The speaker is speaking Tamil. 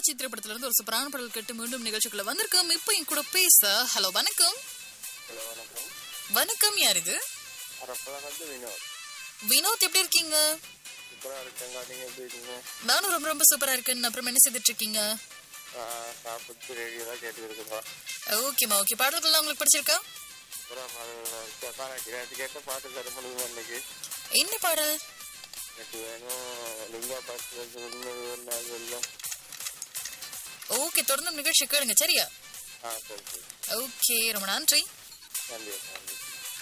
மனசாட்சி திரைப்படத்துல இருந்து ஒரு சூப்பரான பாடல் கேட்டு மீண்டும் நிகழ்ச்சிக்குள்ள வந்திருக்கோம் இப்போ என் கூட பேச ஹலோ வணக்கம் ஹலோ வணக்கம் வணக்கம் யார் இது அரப்பெல்லாம் வந்து வினோத் வினோத் எப்படி இருக்கீங்க சூப்பராக இருக்கேங்க நீங்கள் எப்படி இருக்கீங்க நானும் ரொம்ப ரொம்ப சூப்பரா இருக்கேன் அப்புறம் என்ன செய்துட்டு இருக்கீங்க சாப்பிட்டு ரேடியோ தான் கேட்டு இருக்குப்பா ஓகேமா ஓகே பாடல்கள்லாம் உங்களுக்கு பிடிச்சிருக்கா சூப்பராக பாட்டு நேற்று கேட்ட பாட்டு தர முடியுமா இன்னைக்கு என்ன பாடல் எனக்கு வேணும் லிங்கா பாட்டு வந்து உண்மை நான் சொல்லும் ஓகே தொடர்ந்து நிகழ்ச்சி கேளுங்க சரியா ஆ சரி சரி ஓகே ரொம்ப நன்றி நன்றி நன்றி